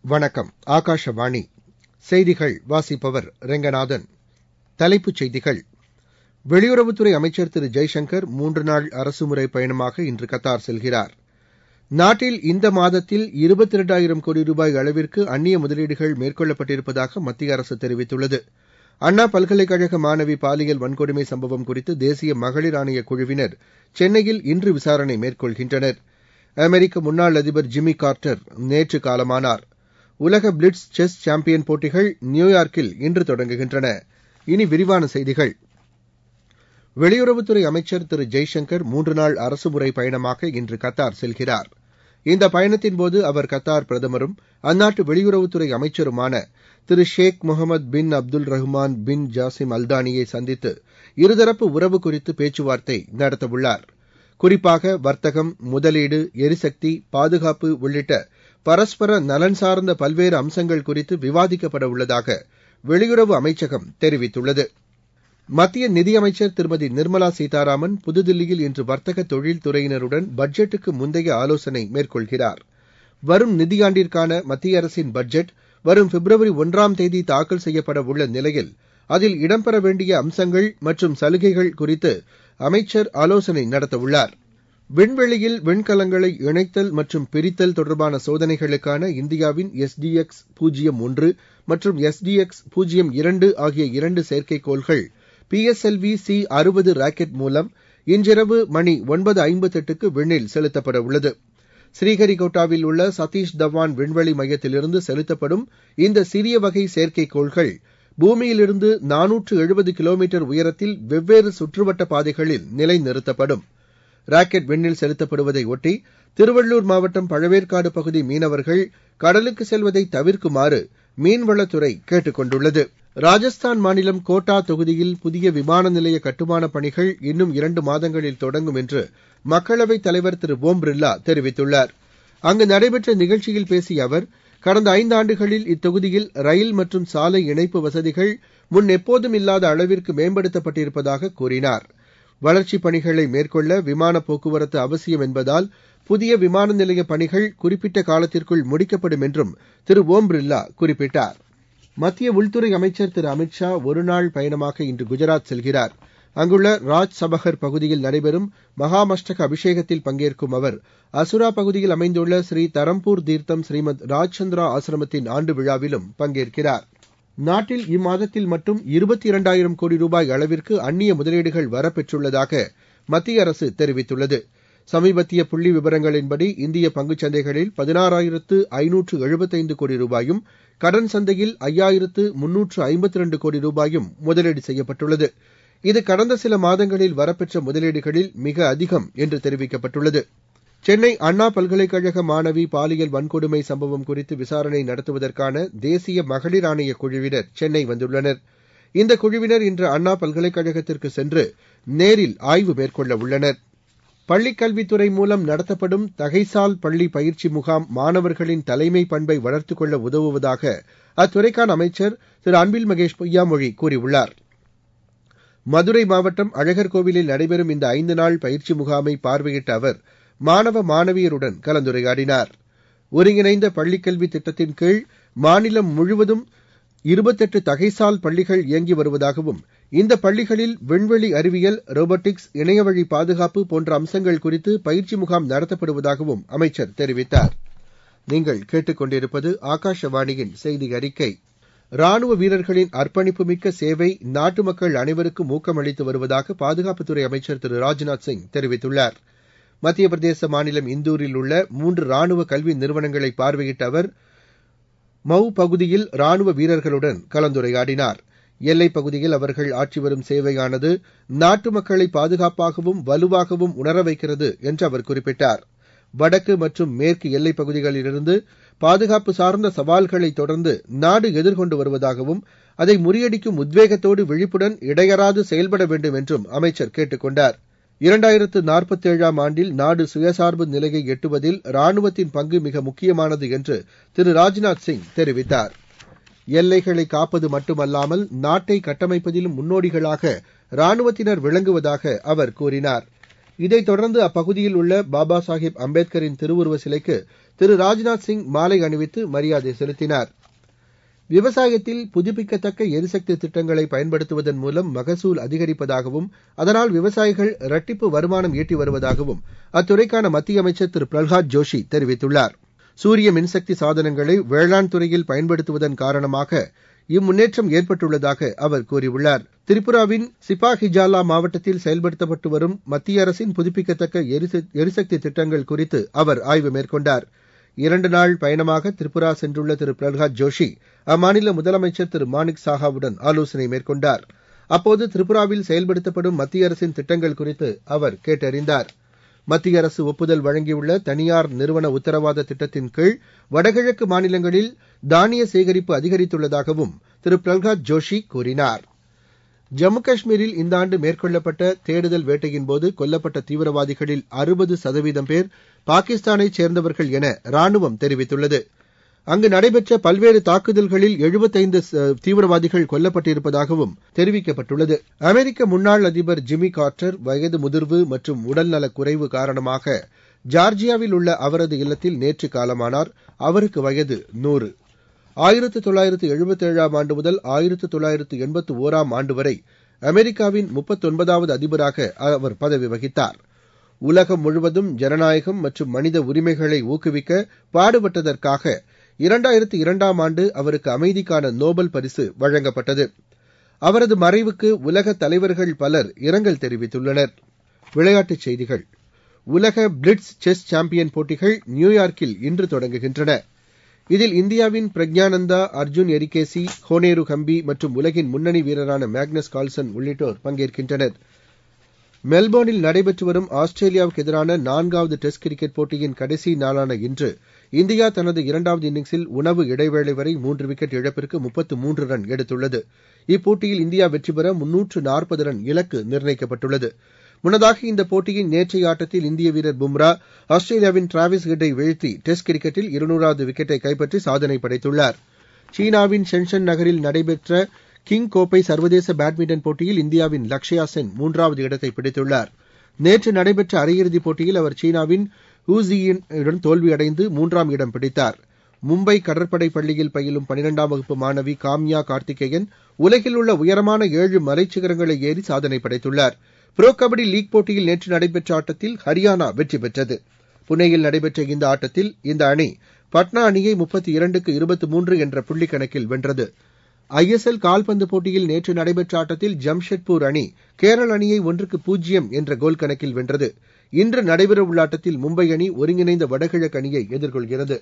வணக்கம் ஆகாஷவாணி செய்திகள் வாசிப்பவர் ரெங்கநாதன் தலைப்புச் செய்திகள் வெளியுறவுத்துறை அமைச்சர் திரு ஜெய்சங்கர் மூன்று நாள் அரசுமுறை பயணமாக இன்று கத்தார் செல்கிறார் நாட்டில் இந்த மாதத்தில் இருபத்தி இரண்டாயிரம் கோடி ரூபாய் அளவிற்கு அந்நிய முதலீடுகள் மேற்கொள்ளப்பட்டிருப்பதாக மத்திய அரசு தெரிவித்துள்ளது அண்ணா பல்கலைக்கழக மாணவி பாலியல் வன்கொடுமை சம்பவம் குறித்து தேசிய மகளிர் ஆணைய குழுவினர் சென்னையில் இன்று விசாரணை மேற்கொள்கின்றனர் அமெரிக்க முன்னாள் அதிபர் ஜிம்மி கார்ட்டர் நேற்று காலமானார் உலக பிளிட்ஸ் செஸ் சாம்பியன் போட்டிகள் நியூயார்க்கில் இன்று தொடங்குகின்றன இனி விரிவான செய்திகள் வெளியுறவுத்துறை அமைச்சர் திரு ஜெய்சங்கர் மூன்று நாள் அரசுமுறை பயணமாக இன்று கத்தார் செல்கிறார் இந்த பயணத்தின்போது அவர் கத்தார் பிரதமரும் அந்நாட்டு வெளியுறவுத்துறை அமைச்சருமான திரு Sheikh Mohammed bin Abdul Rahman bin Jassim அல்தானியை சந்தித்து இருதரப்பு உறவு குறித்து பேச்சுவார்த்தை நடத்தவுள்ளார் குறிப்பாக வர்த்தகம் முதலீடு எரிசக்தி பாதுகாப்பு உள்ளிட்ட பரஸ்பர நலன் சார்ந்த பல்வேறு அம்சங்கள் குறித்து விவாதிக்கப்பட உள்ளதாக வெளியுறவு அமைச்சகம் தெரிவித்துள்ளது மத்திய நிதியமைச்சர் திருமதி நிர்மலா சீதாராமன் புதுதில்லியில் இன்று வர்த்தக தொழில்துறையினருடன் பட்ஜெட்டுக்கு முந்தைய ஆலோசனை மேற்கொள்கிறார் வரும் நிதியாண்டிற்கான மத்திய அரசின் பட்ஜெட் வரும் பிப்ரவரி ஒன்றாம் தேதி தாக்கல் செய்யப்பட உள்ள நிலையில் அதில் இடம்பெற வேண்டிய அம்சங்கள் மற்றும் சலுகைகள் குறித்து அமைச்சர் ஆலோசனை நடத்தவுள்ளார் விண்வெளியில் விண்கலங்களை இணைத்தல் மற்றும் பிரித்தல் தொடர்பான சோதனைகளுக்கான இந்தியாவின் எஸ்டிஎக்ஸ் பூஜ்ஜியம் ஒன்று மற்றும் எஸ்டிஎக்ஸ் பூஜ்ஜியம் இரண்டு ஆகிய இரண்டு செயற்கைக்கோள்கள் பிஎஸ்எல்வி சி அறுபது ராக்கெட் மூலம் இன்றிரவு மணி ஒன்பது ஐம்பத்தெட்டுக்கு விண்ணில் செலுத்தப்பட உள்ளது ஸ்ரீஹரிகோட்டாவில் உள்ள சதீஷ் தவான் விண்வெளி மையத்திலிருந்து செலுத்தப்படும் இந்த சிறிய வகை செயற்கைக்கோள்கள் பூமியிலிருந்து நானூற்று எழுபது கிலோமீட்டர் உயரத்தில் வெவ்வேறு சுற்றுவட்ட பாதைகளில் நிலைநிறுத்தப்படும் ராக்கெட் விண்ணில் செலுத்தப்படுவதை ஒட்டி திருவள்ளூர் மாவட்டம் பழவேற்காடு பகுதி மீனவர்கள் கடலுக்கு செல்வதை தவிர்க்குமாறு மீன்வளத்துறை கேட்டுக் கொண்டுள்ளது ராஜஸ்தான் மாநிலம் கோட்டா தொகுதியில் புதிய விமான நிலைய கட்டுமானப் பணிகள் இன்னும் இரண்டு மாதங்களில் தொடங்கும் என்று மக்களவைத் தலைவர் திரு ஓம் பிர்லா தெரிவித்துள்ளார் அங்கு நடைபெற்ற நிகழ்ச்சியில் பேசிய அவர் கடந்த ஐந்தாண்டுகளில் இத்தொகுதியில் ரயில் மற்றும் சாலை இணைப்பு வசதிகள் முன் எப்போதும் இல்லாத அளவிற்கு மேம்படுத்தப்பட்டிருப்பதாக கூறினார் வளர்ச்சிப் பணிகளை மேற்கொள்ள விமான போக்குவரத்து அவசியம் என்பதால் புதிய விமான நிலைய பணிகள் குறிப்பிட்ட காலத்திற்குள் முடிக்கப்படும் என்றும் திரு ஓம் பிர்லா குறிப்பிட்டார் மத்திய உள்துறை அமைச்சர் திரு அமித் ஷா ஒருநாள் பயணமாக இன்று குஜராத் செல்கிறார் அங்குள்ள ராஜ் சபகர் பகுதியில் நடைபெறும் மகாமஷ்டக அபிஷேகத்தில் பங்கேற்கும் அவர் அசுரா பகுதியில் அமைந்துள்ள ஸ்ரீ தரம்பூர் தீர்த்தம் ஸ்ரீமத் ராஜ்சந்திரா ஆசிரமத்தின் ஆண்டு விழாவிலும் பங்கேற்கிறார் நாட்டில் இம்மாதத்தில் மட்டும் இருபத்தி இரண்டாயிரம் கோடி ரூபாய் அளவிற்கு அந்நிய முதலீடுகள் வரப்பெற்றுள்ளதாக மத்திய அரசு தெரிவித்துள்ளது சமீபத்திய புள்ளி விவரங்களின்படி இந்திய பங்குச் சந்தைகளில் பதினாறாயிரத்து ஐநூற்று எழுபத்தைந்து கோடி ரூபாயும் கடன் சந்தையில் ஐயாயிரத்து முன்னூற்று ஐம்பத்தி ரெண்டு கோடி ரூபாயும் முதலீடு செய்யப்பட்டுள்ளது இது கடந்த சில மாதங்களில் வரப்பெற்ற முதலீடுகளில் மிக அதிகம் என்று தெரிவிக்கப்பட்டுள்ளது சென்னை அண்ணா பல்கலைக்கழக மாணவி பாலியல் வன்கொடுமை சம்பவம் குறித்து விசாரணை நடத்துவதற்கான தேசிய மகளிர் ஆணைய குழுவினர் சென்னை வந்துள்ளனர் இந்த குழுவினர் இன்று அண்ணா பல்கலைக்கழகத்திற்கு சென்று நேரில் ஆய்வு மேற்கொள்ள உள்ளனர் பள்ளிக் கல்வித்துறை மூலம் நடத்தப்படும் தகைசால் பள்ளி பயிற்சி முகாம் மாணவர்களின் தலைமை பண்பை வளர்த்துக் கொள்ள உதவுவதாக அத்துறைக்கான அமைச்சர் திரு அன்பில் மகேஷ் பொய்யாமொழி கூறியுள்ளார் மதுரை மாவட்டம் அழகர் கோவிலில் நடைபெறும் இந்த ஐந்து நாள் பயிற்சி முகாமை பார்வையிட்ட அவர் மாணவ மாணவியருடன் கலந்துரையாடினார் ஒருங்கிணைந்த பள்ளிக்கல்வி திட்டத்தின் கீழ் மாநிலம் முழுவதும் இருபத்தெட்டு தகைசால் பள்ளிகள் இயங்கி வருவதாகவும் இந்த பள்ளிகளில் விண்வெளி அறிவியல் ரோபோட்டிக்ஸ் இணையவழி பாதுகாப்பு போன்ற அம்சங்கள் குறித்து பயிற்சி முகாம் நடத்தப்படுவதாகவும் அமைச்சர் தெரிவித்தார் நீங்கள் கேட்டுக்கொண்டிருப்பது ஆகாஷவாணியின் செய்தி அறிக்கை ராணுவ வீரர்களின் அர்ப்பணிப்புமிக்க சேவை நாட்டு மக்கள் அனைவருக்கும் ஊக்கமளித்து வருவதாக பாதுகாப்புத்துறை அமைச்சர் திரு ராஜ்நாத் சிங் தெரிவித்துள்ளார் மத்திய பிரதேச மாநிலம் இந்தூரில் உள்ள மூன்று ராணுவ கல்வி நிறுவனங்களை பார்வையிட்ட அவர் மவ் பகுதியில் ராணுவ வீரர்களுடன் கலந்துரையாடினார் எல்லைப் பகுதியில் அவர்கள் ஆற்றி வரும் சேவையானது நாட்டு மக்களை பாதுகாப்பாகவும் வலுவாகவும் உணர வைக்கிறது என்று அவர் குறிப்பிட்டார் வடக்கு மற்றும் மேற்கு எல்லைப் பகுதிகளிலிருந்து பாதுகாப்பு சார்ந்த சவால்களை தொடர்ந்து நாடு எதிர்கொண்டு வருவதாகவும் அதை முறியடிக்கும் உத்வேகத்தோடு விழிப்புடன் இடையறாது செயல்பட வேண்டும் என்றும் அமைச்சர் கேட்டுக் கொண்டார் இரண்டாயிரத்து நாற்பத்தேழாம் ஆண்டில் நாடு சுயசார்பு நிலையை எட்டுவதில் ராணுவத்தின் பங்கு மிக முக்கியமானது என்று திரு ராஜ்நாத் சிங் தெரிவித்தார் எல்லைகளை காப்பது மட்டுமல்லாமல் நாட்டை கட்டமைப்பதிலும் முன்னோடிகளாக ராணுவத்தினர் விளங்குவதாக அவர் கூறினார் இதைத் தொடர்ந்து அப்பகுதியில் உள்ள பாபா சாஹேப் அம்பேத்கரின் திருவுருவ சிலைக்கு திரு ராஜ்நாத் சிங் மாலை அணிவித்து மரியாதை செலுத்தினார் விவசாயத்தில் புதுப்பிக்கத்தக்க எரிசக்தி திட்டங்களை பயன்படுத்துவதன் மூலம் மகசூல் அதிகரிப்பதாகவும் அதனால் விவசாயிகள் இரட்டிப்பு வருமானம் ஈட்டி வருவதாகவும் அத்துறைக்கான மத்திய அமைச்சர் திரு பிரல்ஹாத் ஜோஷி தெரிவித்துள்ளார் சூரிய மின்சக்தி சாதனங்களை வேளாண் துறையில் பயன்படுத்துவதன் காரணமாக இம்முன்னேற்றம் ஏற்பட்டுள்ளதாக அவர் கூறியுள்ளார் திரிபுராவின் சிபாஹிஜாலா மாவட்டத்தில் செயல்படுத்தப்பட்டு வரும் மத்திய அரசின் புதுப்பிக்கத்தக்க எரிசக்தி திட்டங்கள் குறித்து அவர் ஆய்வு மேற்கொண்டார் இரண்டு நாள் பயணமாக திரிபுரா சென்றுள்ள திரு பிரல்ஹாத் ஜோஷி அம்மாநில முதலமைச்சர் திரு மாணிக் சாஹாவுடன் ஆலோசனை மேற்கொண்டார் அப்போது திரிபுராவில் செயல்படுத்தப்படும் மத்திய அரசின் திட்டங்கள் குறித்து அவர் கேட்டறிந்தார் மத்திய அரசு ஒப்புதல் வழங்கியுள்ள தனியார் நிறுவன உத்தரவாத திட்டத்தின் கீழ் வடகிழக்கு மாநிலங்களில் தானிய சேகரிப்பு அதிகரித்துள்ளதாகவும் திரு பிரல்ஹாத் ஜோஷி கூறினார் ஜம்மு காஷ்மீரில் இந்த ஆண்டு மேற்கொள்ளப்பட்ட தேடுதல் வேட்டையின்போது கொல்லப்பட்ட தீவிரவாதிகளில் அறுபது சதவீதம் பேர் பாகிஸ்தானைச் சேர்ந்தவர்கள் என ராணுவம் தெரிவித்துள்ளது அங்கு நடைபெற்ற பல்வேறு தாக்குதல்களில் எழுபத்தைந்து தீவிரவாதிகள் கொல்லப்பட்டிருப்பதாகவும் தெரிவிக்கப்பட்டுள்ளது அமெரிக்க முன்னாள் அதிபர் ஜிம்மி கார்டர் வயது முதிர்வு மற்றும் உடல்நலக் குறைவு காரணமாக ஜார்ஜியாவில் உள்ள அவரது இல்லத்தில் நேற்று காலமானார் அவருக்கு வயது நூறு ஆயிரத்து தொள்ளாயிரத்து எழுபத்தேழாம் ஆண்டு முதல் ஆயிரத்து தொள்ளாயிரத்து எண்பத்து ஓராம் ஆண்டு வரை அமெரிக்காவின் முப்பத்தொன்பதாவது அதிபராக அவர் பதவி வகித்தார் உலகம் முழுவதும் ஜனநாயகம் மற்றும் மனித உரிமைகளை ஊக்குவிக்க பாடுபட்டதற்காக இரண்டாயிரத்து இரண்டாம் ஆண்டு அவருக்கு அமைதிக்கான நோபல் பரிசு வழங்கப்பட்டது அவரது மறைவுக்கு உலக தலைவர்கள் பலர் இரங்கல் தெரிவித்துள்ளனர் விளையாட்டுச் செய்திகள் உலக பிளிட்ஸ் செஸ் சாம்பியன் போட்டிகள் நியூயார்க்கில் இன்று தொடங்குகின்றன இதில் இந்தியாவின் பிரக்ஞானந்தா அர்ஜுன் எரிகேசி ஹோனேரு ஹம்பி மற்றும் உலகின் முன்னணி வீரரான மேக்னஸ் கால்சன் உள்ளிட்டோர் பங்கேற்கின்றனர் மெல்போர்னில் நடைபெற்று வரும் ஆஸ்திரேலியாவுக்கு எதிரான நான்காவது டெஸ்ட் கிரிக்கெட் போட்டியின் கடைசி நாளான இன்று இந்தியா தனது இரண்டாவது இன்னிங்ஸில் உணவு இடைவேளை வரை மூன்று விக்கெட் இழப்பிற்கு முப்பத்து மூன்று ரன் எடுத்துள்ளது இப்போட்டியில் இந்தியா வெற்றி பெற முன்னூற்று நாற்பது ரன் இலக்கு நிர்ணயிக்கப்பட்டுள்ளது முன்னதாக இந்த போட்டியின் நேற்றைய ஆட்டத்தில் இந்திய வீரர் பும்ரா ஆஸ்திரேலியாவின் டிராவிஸ் ஹெட்டை வீழ்த்தி டெஸ்ட் கிரிக்கெட்டில் இருநூறாவது விக்கெட்டை கைப்பற்றி சாதனை படைத்துள்ளார் சீனாவின் ஷென்ஷன் நகரில் நடைபெற்ற கிங் கோப்பை சர்வதேச பேட்மிண்டன் போட்டியில் இந்தியாவின் லக்ஷயா சென் மூன்றாவது இடத்தை பிடித்துள்ளார் நேற்று நடைபெற்ற அரையிறுதிப் போட்டியில் அவர் சீனாவின் ஹூசியினுடன் தோல்வியடைந்து மூன்றாம் இடம் பிடித்தார் மும்பை கடற்படை பள்ளியில் பயிலும் பனிரெண்டாம் வகுப்பு மாணவி காம்யா கார்த்திகேயன் உலகில் உள்ள உயரமான ஏழு மலைச்சிகரங்களை ஏறி சாதனை படைத்துள்ளார் புரோ கபடி லீக் போட்டியில் நேற்று நடைபெற்ற ஆட்டத்தில் ஹரியானா வெற்றி பெற்றது புனேயில் நடைபெற்ற இந்த ஆட்டத்தில் இந்த அணி பட்னா அணியை முப்பத்தி இரண்டுக்கு இருபத்தி மூன்று என்ற புள்ளி கணக்கில் வென்றது ஐஎஸ்எல் கால்பந்து போட்டியில் நேற்று நடைபெற்ற ஆட்டத்தில் ஜம்ஷெட்பூர் அணி கேரள அணியை ஒன்றுக்கு பூஜ்ஜியம் என்ற கோல் கணக்கில் வென்றது இன்று நடைபெறவுள்ள ஆட்டத்தில் மும்பை அணி ஒருங்கிணைந்த வடகிழக்கு அணியை எதிர்கொள்கிறது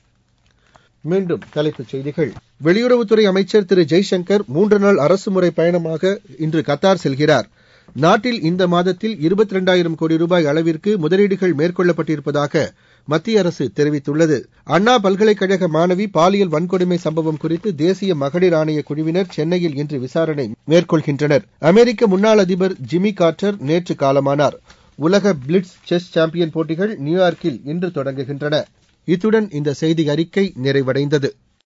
மீண்டும் தலைப்புச் செய்திகள் வெளியுறவுத்துறை அமைச்சர் திரு ஜெய்சங்கர் மூன்று நாள் அரசுமுறை பயணமாக இன்று கத்தார் செல்கிறார் நாட்டில் இந்த மாதத்தில் இருபத்தி இரண்டாயிரம் கோடி ரூபாய் அளவிற்கு முதலீடுகள் மேற்கொள்ளப்பட்டிருப்பதாக மத்திய அரசு தெரிவித்துள்ளது அண்ணா பல்கலைக்கழக மாணவி பாலியல் வன்கொடுமை சம்பவம் குறித்து தேசிய மகளிர் ஆணைய குழுவினர் சென்னையில் இன்று விசாரணை மேற்கொள்கின்றனர் அமெரிக்க முன்னாள் அதிபர் ஜிம்மி கார்டர் நேற்று காலமானார் உலக பிளிட்ஸ் செஸ் சாம்பியன் போட்டிகள் நியூயார்க்கில் இன்று தொடங்குகின்றன இத்துடன் இந்த செய்தி அறிக்கை நிறைவடைந்தது